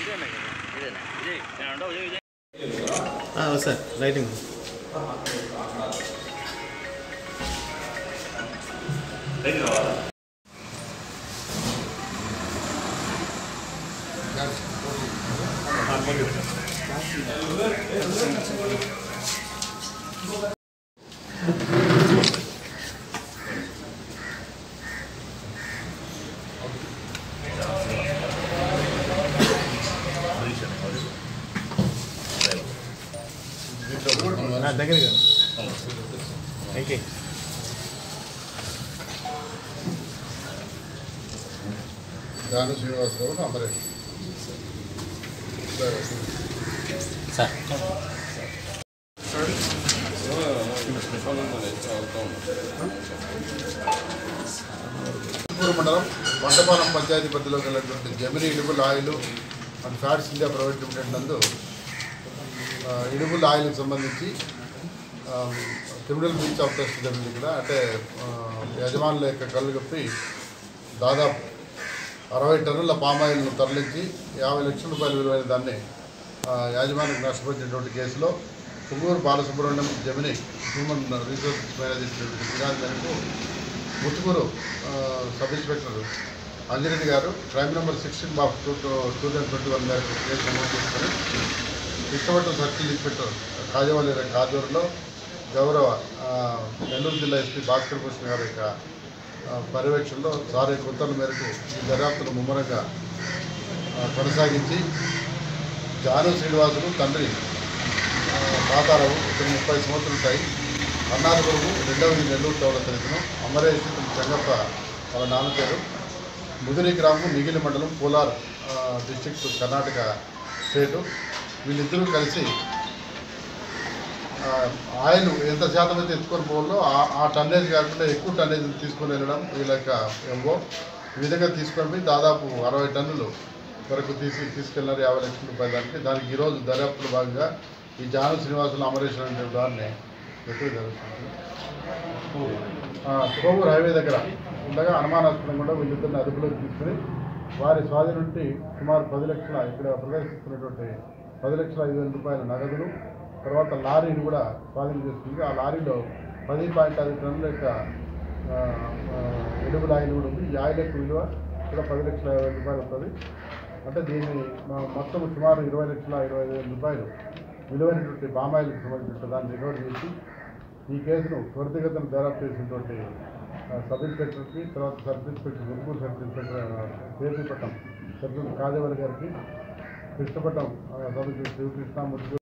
sir writing నా దగ్గరగా okay Janu Srinivasarao Amaresh sir Chittoor మండలం వంటపాలెం పంచాయతీ పరిధిలో గలటువంటి జమిని ఇనుగుల oil and fats India private limited నందు ఆ, ఇనుగుల ఆయిల్కి సంబంధించి ఆ, క్రిమినల్ బ్రీచ్ ఆఫ్ టెస్ట్ జరిగింది ఇక్కడ అంటే ఆ, యజమానుల యొక్క కళ్ళు కప్పి దాదాపు అరవై టన్నుల పామాయిల్ను తరలించి యాభై లక్షల రూపాయల విలువైన దాన్ని ఆ, యాజమాన్యానికి నష్టపోయినటువంటి కేసులో Kunguru Balasubrahmanyam Gemini human resources manager ఫిర్యాదు మేరకు ముత్తుకూరు ఆ, sub inspector Anjireddy garu crime number sixteen బాఫ్ two two thousand twenty one మేరకు కేసు నమోదు చేసుకొని కృష్ణపట్నం సర్కిల్ ఇన్స్పెక్టర్ కాజవల్లి ఆధ్వర్యంలో గౌరవ ఆ, నెల్లూరు జిల్లా ఎస్పీ భాస్కర్ భూషణ్ గారి యొక్క ఆ, పర్యవేక్షణలో సార్ యొక్క ఉత్తర్వుల మేరకు ఈ దర్యాప్తును ముమ్మరంగా ఆ, కొనసాగించి జాను శ్రీనివాసులు తండ్రి ఆ, తాతారావు ఇతను ముప్పై సంవత్సరాలు ఉంటాయి అన్నారబాబు రెండవది నెల్లూరు టౌన్ అతను అమరేష్ ఇతను చెంగప్ప వాళ్ళ నాన్న పేరు ముదిరి గ్రామం మిగిలి మండలం కోలార్ ఆ, డిస్ట్రిక్ట్ కర్ణాటక స్టేటు వీళ్ళిద్దరూ కలిసి ఆ, ఆయిల్ ఎంత శాతం అయితే ఎత్తుకొని పోవాలో ఆ- ఆ టన్నేజ్ కాకుండా ఎక్కువ టన్నేజ్ తీసుకొని వెళ్ళడం వీళ్ళ యొక్క ఎంఓ ఈ విధంగా తీసుకొని పోయి దాదాపు అరవై టన్నులు వరకు తీసి తీసుకెళ్లారు యాభై లక్షల రూపాయల దానికి దానికి ఈరోజు దర్యాప్తులో భాగంగా ఈ జాను శ్రీనివాసులు అమరేశ్వర అనే వారిని ఎప్పుడు జరుగుతుంది ఆ, కోవూరు హైవే దగ్గర ఉండగా అనుమానాస్పదం కూడా వీళ్ళిద్దరిని అదుపులోకి తీసుకుని వారి స్వాధీనం నుండి సుమారు పది లక్షల ఇక్కడ ప్రదర్శిస్తున్నటువంటి పది లక్షల ఐదు వేల రూపాయల నగదులు తర్వాత లారీని కూడా స్వాధీనం చేసుకుంది ఆ లారీలో పది పాయింట్ ఐదు టన్నుల యొక్క ఆ, ఆ, ఎడుగుల ఆయిల్ కూడా ఉంది ఈ ఆయిల్ యొక్క విలువ కూడా పది లక్షల యాభై వేల రూపాయలు వస్తుంది అంటే దీన్ని మ- మొత్తం సుమారు ఇరవై లక్షల ఇరవై ఐదు వేల రూపాయలు విలువైనటువంటి బామాయిల్కి సంబంధించిన దాన్ని రికవర్ చేసి ఈ కేసును త్వరితగతిన దర్యాప్తు చేసినటువంటి ఆ, సబ్ ఇన్స్పెక్టర్కి తర్వాత sub inspector Guntur sub inspector K P Patnam sub inspector Kajevari గారికి కృష్ణపట్నం ఆ, సబ్ ఇన్స్పెక్టర్ శివకృష్ణ మురుగు